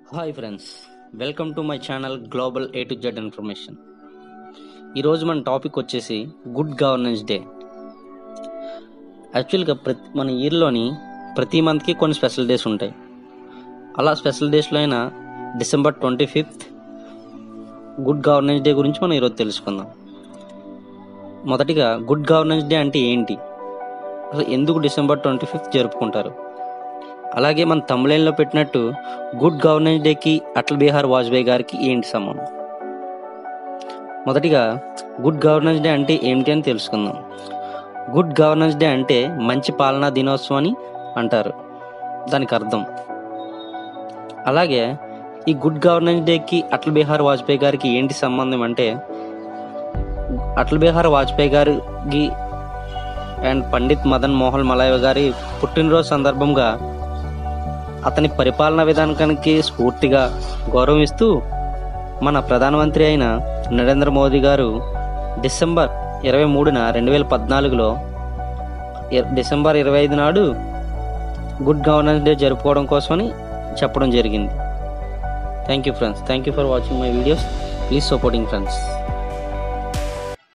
hi friends welcome to my channel global A to Z information ఈరోజు మన topic వచ్చేసి good governance day యాక్చువల్గా ప్రతి మన ఇయర్లోని ప్రతి మంత్కి కొన్ని స్పెషల్ డేస్ ఉంటాయి అలా స్పెషల్ డేస్లో అయినా December twenty fifth good governance day గురించి మనం ఈరోజు తెలుసుకుందాం మొదటిగా గుడ్ గవర్నెన్స్ డే అంటే ఏంటి అసలు ఎందుకు డిసెంబర్ ట్వంటీ ఫిఫ్త్ జరుపుకుంటారు అలాగే మన తమిళంలో పెట్టినట్టు గుడ్ గవర్నెన్స్ డేకి అటల్ బిహార్ వాజ్పేయి గారికి ఏంటి సంబంధం మొదటిగా గుడ్ గవర్నెన్స్ డే అంటే ఏమిటి అని తెలుసుకుందాం గుడ్ గవర్నెన్స్ డే అంటే మంచి పాలనా దినోత్సవం అని అంటారు దానికి అర్థం అలాగే ఈ గుడ్ గవర్నెన్స్ డేకి అటల్ బిహార్ వాజ్పేయి గారికి ఏంటి సంబంధం అంటే అటల్ బిహార్ వాజ్పేయి గారికి అండ్ పండిత్ మదన్ మోహన్ మలయ గారి పుట్టినరోజు సందర్భంగా అతని పరిపాలనా విధానానికి స్ఫూర్తిగా గౌరవం ఇస్తూ మన ప్రధానమంత్రి అయిన నరేంద్ర మోదీ గారు డిసెంబర్ ఇరవై మూడున రెండు వేల పద్నాలుగులో ఇ- డిసెంబర్ ఇరవై ఐదు నాడు గుడ్ గవర్నెన్స్ డే జరుపుకోవడం కోసమని చెప్పడం జరిగింది thank you friends thank you for watching my videos please supporting friends